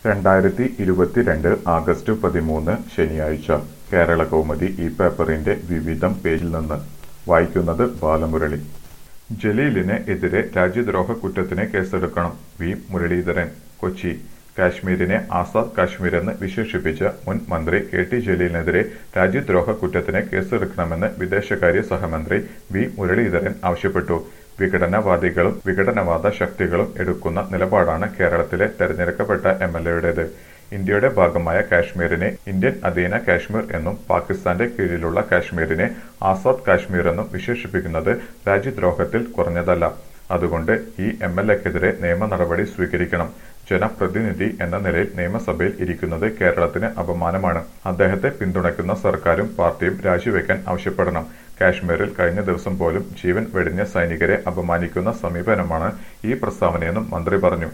രണ്ടായിരത്തി ഇരുപത്തിരണ്ട് ആഗസ്റ്റ് പതിമൂന്ന് ശനിയാഴ്ച കേരള കൗമുദി ഈ പേപ്പറിന്റെ വിവിധം പേജിൽ നിന്ന് വായിക്കുന്നത് ബാലമുരളി ജലീലിന് എതിരെ രാജ്യദ്രോഹ കുറ്റത്തിന് കേസെടുക്കണം വി മുരളീധരൻ കൊച്ചി കാശ്മീരിനെ ആസാദ് കാശ്മീരെന്ന് വിശേഷിപ്പിച്ച മുൻ മന്ത്രി കെ ടി ജലീലിനെതിരെ രാജ്യദ്രോഹ കുറ്റത്തിന് കേസെടുക്കണമെന്ന് വിദേശകാര്യ സഹമന്ത്രി വി മുരളീധരൻ ആവശ്യപ്പെട്ടു വിഘടനവാദികളും വിഘടനവാദ ശക്തികളും എടുക്കുന്ന നിലപാടാണ് കേരളത്തിലെ തെരഞ്ഞെടുക്കപ്പെട്ട എം എൽ എയുടേത് ഇന്ത്യയുടെ ഭാഗമായ കാശ്മീരിനെ ഇന്ത്യൻ അധീന കാശ്മീർ എന്നും പാകിസ്ഥാന്റെ കീഴിലുള്ള കാശ്മീരിനെ ആസാദ് കാശ്മീർ എന്നും വിശേഷിപ്പിക്കുന്നത് രാജ്യദ്രോഹത്തിൽ കുറഞ്ഞതല്ല അതുകൊണ്ട് ഈ എം എൽ എക്കെതിരെ നിയമ നടപടി സ്വീകരിക്കണം ജനപ്രതിനിധി എന്ന നിലയിൽ നിയമസഭയിൽ ഇരിക്കുന്നത് കേരളത്തിന് അപമാനമാണ് അദ്ദേഹത്തെ പിന്തുണയ്ക്കുന്ന സർക്കാരും പാർട്ടിയും രാജിവെക്കാൻ ആവശ്യപ്പെടണം കാശ്മീരിൽ കഴിഞ്ഞ ദിവസം പോലും ജീവൻ വെടിഞ്ഞ സൈനികരെ അപമാനിക്കുന്ന സമീപനമാണ് ഈ പ്രസ്താവനയെന്നും മന്ത്രി പറഞ്ഞു